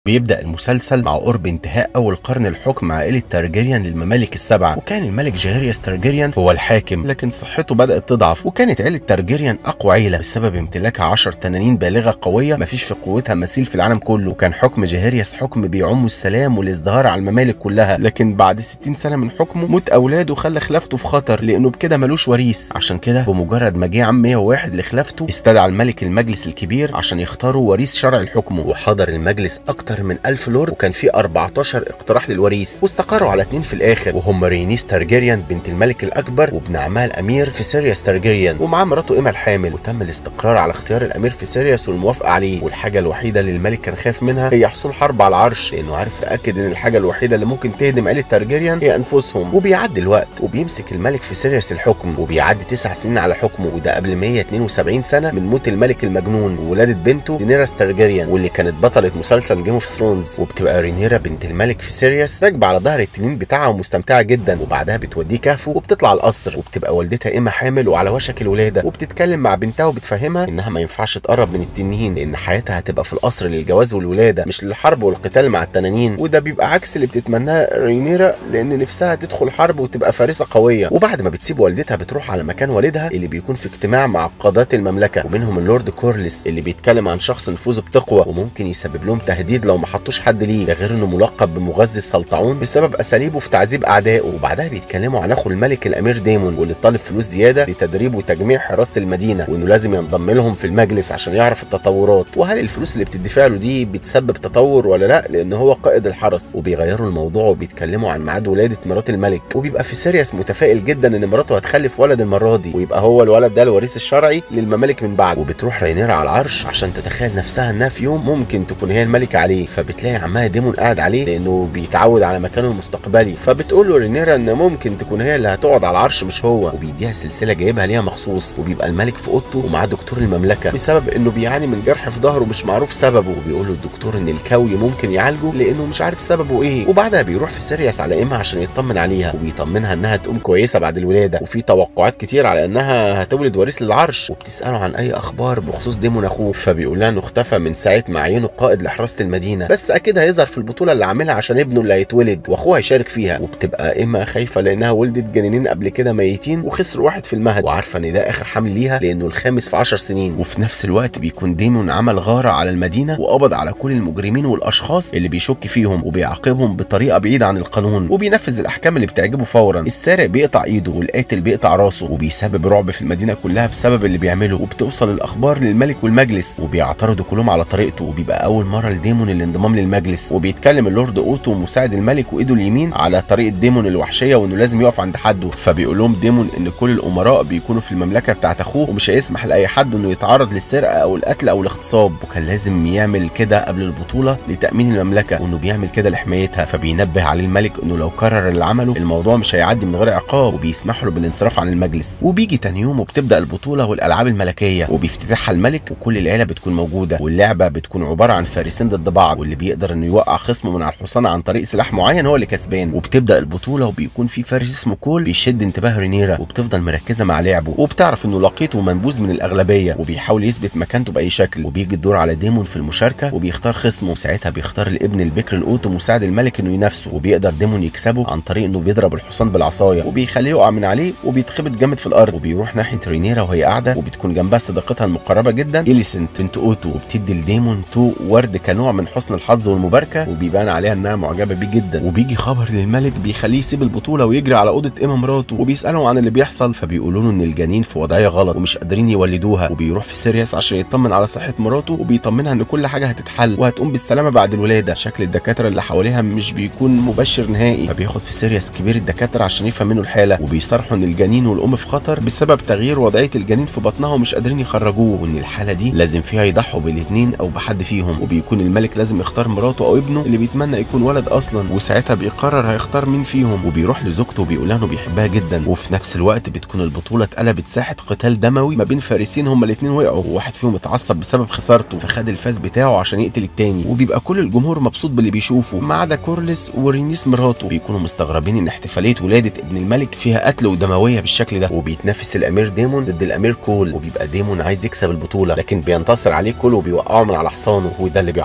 بيبدأ المسلسل مع قرب انتهاء أول قرن الحكم عائلة تارجيريان للممالك السبعة وكان الملك جاهيريوس تارجيريان هو الحاكم لكن صحته بدأت تضعف وكانت عيلة تارجيريان أقوى عيلة بسبب امتلاكها 10 تنانين بالغة قوية مفيش في قوتها مثيل في العالم كله وكان حكم جاهيريوس حكم بيعم السلام والازدهار على الممالك كلها لكن بعد 60 سنة من حكمه موت أولاده خلى خلافته في خطر لأنه بكده ملوش وريث عشان كده بمجرد ما جه عام 101 لخلافته استدعى الملك المجلس الكبير عشان يختاروا وريث شرعي لحكمه وحضر المجلس أكتر من 1000 لورد وكان في 14 اقتراح للوريث واستقروا على اثنين في الاخر وهم رينيس تارجيريان بنت الملك الاكبر وابن عمها الامير فيسيريوس تارجيريان ومعاه مراته ايما الحامل وتم الاستقرار على اختيار الامير فيسيريوس والموافقه عليه والحاجه الوحيده اللي الملك كان خايف منها هي حصول حرب على العرش لانه عارف يتاكد ان الحاجه الوحيده اللي ممكن تهدم عيله تارجيريان هي انفسهم وبيعدي الوقت وبيمسك الملك فيسيريوس الحكم وبيعدي تسع سنين على حكمه وده قبل 172 سنه من موت الملك المجنون وولاده بنته دينيراس تارجيريان واللي كانت بطله مسلسل جيم اوف ثرونز وبتبقى رينيرا بنت الملك في سيريوس راكبه على ظهر التنين بتاعها ومستمتعه جدا وبعدها بتوديه كهفه وبتطلع القصر وبتبقى والدتها اما حامل وعلى وشك الولاده وبتتكلم مع بنتها وبتفهمها انها ما ينفعش تقرب من التنين لان حياتها هتبقى في القصر للجواز والولاده مش للحرب والقتال مع التنانين وده بيبقى عكس اللي بتتمناه رينيرا لان نفسها تدخل حرب وتبقى فارسه قويه وبعد ما بتسيب والدتها بتروح على مكان والدها اللي بيكون في اجتماع مع قادات المملكه ومنهم اللورد كورلس اللي بيتكلم عن شخص نفوذه بتقوى وممكن يسبب لهم تهديد لو ما حطوش حد ليه ده غير انه ملقب بمغذي السلطعون بسبب اساليبه في تعذيب اعدائه وبعدها بيتكلموا عن اخو الملك الامير ديمون واللي طالب فلوس زياده لتدريب وتجميع حراسه المدينه وانه لازم ينضم لهم في المجلس عشان يعرف التطورات وهل الفلوس اللي بتدفع له دي بتسبب تطور ولا لا لان هو قائد الحرس وبيغيروا الموضوع وبيتكلموا عن ميعاد ولاده مرات الملك وبيبقى في سيريس متفائل جدا ان مراته هتخلف ولد المره دي ويبقى هو الولد ده الوريث الشرعي للممالك من بعد وبتروح رينيرا على العرش عشان تتخيل نفسها انها في يوم ممكن تكون هي الملكه عليه فبتلاقي عمها ديمون قاعد عليه لانه بيتعود على مكانه المستقبلي فبتقول له رينيرا ان ممكن تكون هي اللي هتقعد على العرش مش هو وبيديها سلسله جايبها ليها مخصوص وبيبقى الملك في اوضته ومعاه دكتور المملكه بسبب انه بيعاني من جرح في ظهره مش معروف سببه وبيقول له الدكتور ان الكوي ممكن يعالجه لانه مش عارف سببه ايه وبعدها بيروح في سيريس على ايمها عشان يطمن عليها وبيطمنها انها تقوم كويسه بعد الولاده وفي توقعات كتير على انها هتولد وريث للعرش وبتساله عن اي اخبار بخصوص ديمون اخوه فبيقول لها انه اختفى من ساعه ما عينه قائد لحراسه المدينه بس اكيد هيظهر في البطوله اللي عاملها عشان ابنه اللي هيتولد واخوه هيشارك فيها وبتبقى ايما خايفه لانها ولدت جنينين قبل كده ميتين وخسر واحد في المهد وعارفه ان ده اخر حمل ليها لانه الخامس في 10 سنين وفي نفس الوقت بيكون ديمون عمل غاره على المدينه وقبض على كل المجرمين والاشخاص اللي بيشك فيهم وبيعاقبهم بطريقه بعيده عن القانون وبينفذ الاحكام اللي بتعجبه فورا السارق بيقطع ايده والقاتل بيقطع راسه وبيسبب رعب في المدينه كلها بسبب اللي بيعمله وبتوصل الاخبار للملك والمجلس وبيعترضوا كلهم على طريقته وبيبقى اول مره لديمون الانضمام للمجلس وبيتكلم اللورد اوتو مساعد الملك وايده اليمين على طريقه ديمون الوحشيه وانه لازم يقف عند حده فبيقول لهم ديمون ان كل الامراء بيكونوا في المملكه بتاعت اخوه ومش هيسمح لاي حد انه يتعرض للسرقه او القتل او الاغتصاب وكان لازم يعمل كده قبل البطوله لتامين المملكه وانه بيعمل كده لحمايتها فبينبه عليه الملك انه لو كرر اللي عمله الموضوع مش هيعدي من غير عقاب وبيسمح له بالانصراف عن المجلس وبيجي تاني يوم وبتبدا البطوله والالعاب الملكيه وبيفتتحها الملك وكل العيله بتكون موجوده واللعبه بتكون عباره عن فارسين ضد بعض واللي بيقدر انه يوقع خصمه من على الحصان عن طريق سلاح معين هو اللي كسبان وبتبدا البطوله وبيكون في فارس اسمه كول بيشد انتباه رينيرا وبتفضل مركزه مع لعبه وبتعرف انه لقيته منبوذ من الاغلبيه وبيحاول يثبت مكانته باي شكل وبيجي الدور على ديمون في المشاركه وبيختار خصمه وساعتها بيختار الابن البكر الاوتو مساعد الملك انه ينافسه وبيقدر ديمون يكسبه عن طريق انه بيضرب الحصان بالعصايه وبيخليه يقع من عليه وبيتخبط جامد في الارض وبيروح ناحيه رينيرا وهي قاعده وبتكون جنبها صديقتها المقربه جدا اليسنت بنت اوتو وبتدي لديمون تو ورد كنوع من حسن الحظ والمباركه وبيبان عليها انها معجبه بيه جدا وبيجي خبر للملك بيخليه يسيب البطوله ويجري على اوضه ايما مراته وبيسالهم عن اللي بيحصل فبيقولوا له ان الجنين في وضعيه غلط ومش قادرين يولدوها وبيروح في سيريس عشان يطمن على صحه مراته وبيطمنها ان كل حاجه هتتحل وهتقوم بالسلامه بعد الولاده شكل الدكاتره اللي حواليها مش بيكون مبشر نهائي فبياخد في سيريس كبير الدكاتره عشان يفهم منه الحاله وبيصرحوا ان الجنين والام في خطر بسبب تغيير وضعيه الجنين في بطنها ومش قادرين يخرجوه وان الحاله دي لازم فيها يضحوا بالاثنين او بحد فيهم وبيكون الملك لازم يختار مراته او ابنه اللي بيتمنى يكون ولد اصلا وساعتها بيقرر هيختار مين فيهم وبيروح لزوجته وبيقول لها انه بيحبها جدا وفي نفس الوقت بتكون البطوله اتقلبت ساحه قتال دموي ما بين فارسين هما الاثنين وقعوا وواحد فيهم اتعصب بسبب خسارته فخد الفاس بتاعه عشان يقتل التاني وبيبقى كل الجمهور مبسوط باللي بيشوفه ما عدا كورلس ورينيس مراته بيكونوا مستغربين ان احتفاليه ولاده ابن الملك فيها قتل ودمويه بالشكل ده وبيتنافس الامير ديمون ضد الامير كول وبيبقى ديمون عايز يكسب البطوله لكن بينتصر عليه كول وبيوقعه من على حصانه وده اللي بيعصبه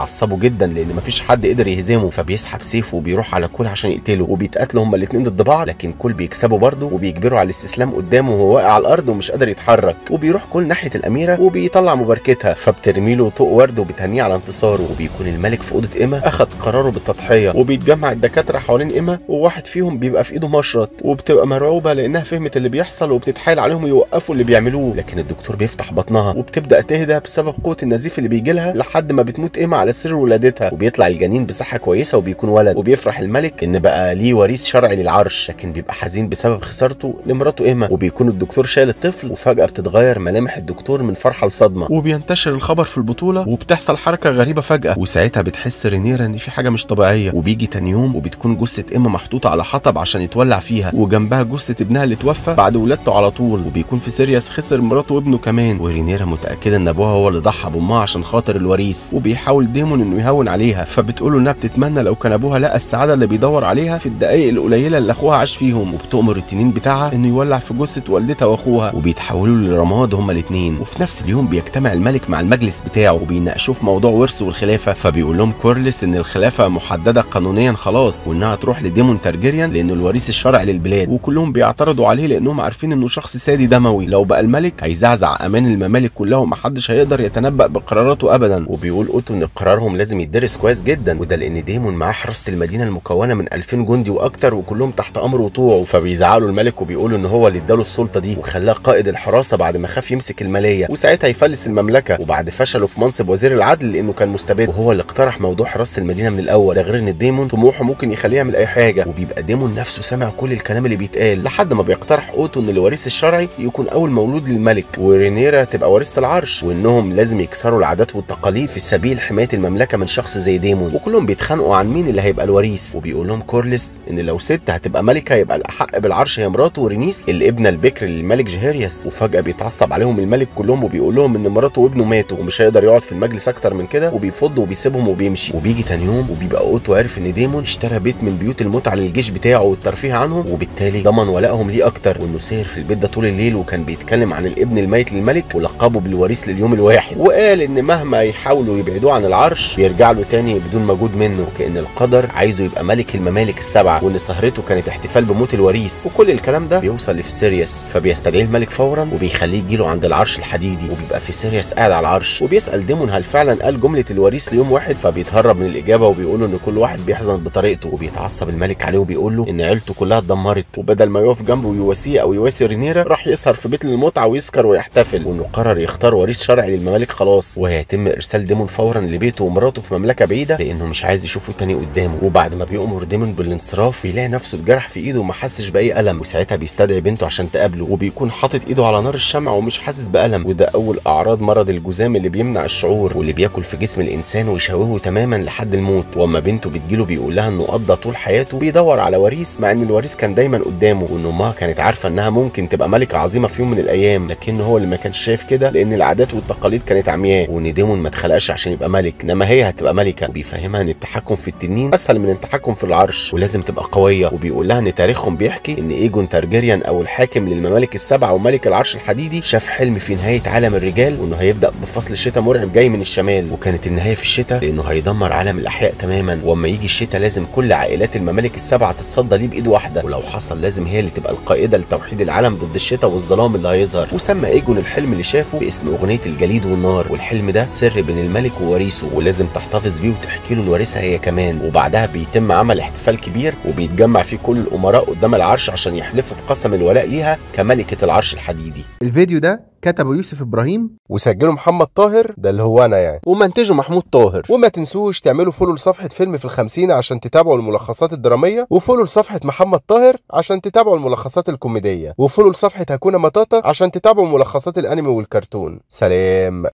جدا لان مفيش حد قدر يهزمه فبيسحب سيفه وبيروح على كل عشان يقتله وبيتقاتلوا هما الاثنين ضد بعض لكن كل بيكسبوا برضه وبيجبروا على الاستسلام قدامه وهو واقع على الارض ومش قادر يتحرك وبيروح كل ناحيه الاميره وبيطلع مباركتها فبترمي له طوق ورد وبتهنيه على انتصاره وبيكون الملك في اوضه ايما اخذ قراره بالتضحيه وبيتجمع الدكاتره حوالين ايما وواحد فيهم بيبقى في ايده مشرط وبتبقى مرعوبه لانها فهمت اللي بيحصل وبتتحايل عليهم يوقفوا اللي بيعملوه لكن الدكتور بيفتح بطنها وبتبدا تهدى بسبب قوه النزيف اللي بيجي لها لحد ما بتموت ايما على سر ولادتها وبيطلع الجنين بصحه كويسه وبيكون ولد وبيفرح الملك ان بقى ليه وريث شرعي للعرش لكن بيبقى حزين بسبب خسارته لمراته ايما وبيكون الدكتور شايل الطفل وفجاه بتتغير ملامح الدكتور من فرحه لصدمه وبينتشر الخبر في البطوله وبتحصل حركه غريبه فجاه وساعتها بتحس رينيرا ان في حاجه مش طبيعيه وبيجي تاني يوم وبتكون جثه ايما محطوطه على حطب عشان يتولع فيها وجنبها جثه ابنها اللي توفى بعد ولادته على طول وبيكون في سيرياس خسر مراته وابنه كمان ورينيرا متاكده ان ابوها هو اللي ضحى بامها عشان خاطر الوريث وبيحاول ديمون انه يهون عليها فبتقول انها بتتمنى لو كان ابوها لقى السعاده اللي بيدور عليها في الدقائق القليله اللي اخوها عاش فيهم وبتؤمر التنين بتاعها انه يولع في جثه والدتها واخوها وبيتحولوا لرماد هما الاثنين وفي نفس اليوم بيجتمع الملك مع المجلس بتاعه وبيناقشوه في موضوع ورثه والخلافه فبيقول لهم كورلس ان الخلافه محدده قانونيا خلاص وانها تروح لديمون تارجيريان لانه الوريث الشرعي للبلاد وكلهم بيعترضوا عليه لانهم عارفين انه شخص سادي دموي لو بقى الملك هيزعزع امان الممالك كلها ومحدش هيقدر يتنبأ بقراراته ابدا وبيقول اوتو ان قرارهم لازم يدرس كويس جدا وده لان ديمون معاه حراسه المدينه المكونه من 2000 جندي واكتر وكلهم تحت امر وطوعه فبيزعلوا الملك وبيقولوا ان هو اللي اداله السلطه دي وخلاه قائد الحراسه بعد ما خاف يمسك الماليه وساعتها يفلس المملكه وبعد فشله في منصب وزير العدل لانه كان مستبد وهو اللي اقترح موضوع حراسه المدينه من الاول ده غير ان الديمون طموحه ممكن يخليه يعمل اي حاجه وبيبقى ديمون نفسه سامع كل الكلام اللي بيتقال لحد ما بيقترح اوتو ان الوريث الشرعي يكون اول مولود للملك ورينيرا تبقى وريثه العرش وانهم لازم يكسروا العادات والتقاليد في سبيل حمايه المملكه من شخص زي ديمون وكلهم بيتخانقوا عن مين اللي هيبقى الوريث وبيقول لهم كورلس ان لو ست هتبقى ملكه يبقى الاحق بالعرش هي مراته ورينيس الابنه البكر للملك جهيرياس وفجاه بيتعصب عليهم الملك كلهم وبيقول لهم ان مراته وابنه ماتوا ومش هيقدر يقعد في المجلس اكتر من كده وبيفض وبيسيبهم وبيمشي وبيجي تاني يوم وبيبقى اوتو عارف ان ديمون اشترى بيت من بيوت المتعه للجيش بتاعه والترفيه عنهم وبالتالي ضمن ولائهم ليه اكتر وانه سير في البيت ده طول الليل وكان بيتكلم عن الابن الميت للملك ولقبه بالوريث لليوم الواحد وقال ان مهما يحاولوا يبعدوه عن العرش بيرجع له تاني بدون مجهود منه وكان القدر عايزه يبقى ملك الممالك السبعه وان سهرته كانت احتفال بموت الوريث وكل الكلام ده بيوصل لفيسيريوس فبيستدعيه الملك فورا وبيخليه يجيله عند العرش الحديدي وبيبقى فيسيريوس قاعد على العرش وبيسال ديمون هل فعلا قال جمله الوريث ليوم واحد فبيتهرب من الاجابه وبيقول له ان كل واحد بيحزن بطريقته وبيتعصب الملك عليه وبيقول له ان عيلته كلها اتدمرت وبدل ما يقف جنبه ويواسيه او يواسي رينيرا راح يسهر في بيت للمتعه ويسكر ويحتفل وانه قرر يختار وريث شرعي للممالك خلاص وهيتم ارسال ديمون فورا لبيته ومراته في مملكه بعيده لانه مش عايز يشوفه تاني قدامه وبعد ما بيأمر ديمون بالانصراف بيلاقي نفسه اتجرح في ايده وما حسش باي الم وساعتها بيستدعي بنته عشان تقابله وبيكون حاطط ايده على نار الشمع ومش حاسس بالم وده اول اعراض مرض الجذام اللي بيمنع الشعور واللي بياكل في جسم الانسان ويشوهه تماما لحد الموت واما بنته بتجيله بيقول لها انه قضى طول حياته بيدور على وريث مع ان الوريث كان دايما قدامه وان امها كانت عارفه انها ممكن تبقى ملكه عظيمه في يوم من الايام لكنه هو اللي ما كانش شايف كده لان العادات والتقاليد كانت عمياء وان ديمون ما اتخلقش عشان يبقى ملك انما هي هتبقى ملكه وبيفهمها ان التحكم في التنين اسهل من التحكم في العرش ولازم تبقى قويه وبيقول لها ان تاريخهم بيحكي ان ايجون تارجيريان او الحاكم للممالك السبعه وملك العرش الحديدي شاف حلم في نهايه عالم الرجال وانه هيبدا بفصل الشتاء مرعب جاي من الشمال وكانت النهايه في الشتاء لانه هيدمر عالم الاحياء تماما واما يجي الشتاء لازم كل عائلات الممالك السبعه تتصدى ليه بايد واحده ولو حصل لازم هي اللي تبقى القائده لتوحيد العالم ضد الشتاء والظلام اللي هيظهر وسمى ايجون الحلم اللي شافه باسم اغنيه الجليد والنار والحلم ده سر بين الملك ووريثه ولازم تحتفظ بيه وتحكي له لورثها هي كمان وبعدها بيتم عمل احتفال كبير وبيتجمع فيه كل الامراء قدام العرش عشان يحلفوا بقسم الولاء ليها كملكه العرش الحديدي الفيديو ده كتبه يوسف ابراهيم وسجله محمد طاهر ده اللي هو انا يعني ومنتجه محمود طاهر وما تنسوش تعملوا فولو لصفحه فيلم في الخمسين عشان تتابعوا الملخصات الدراميه وفولو لصفحه محمد طاهر عشان تتابعوا الملخصات الكوميديه وفولو لصفحه هكونا مطاطا عشان تتابعوا ملخصات الانمي والكرتون سلام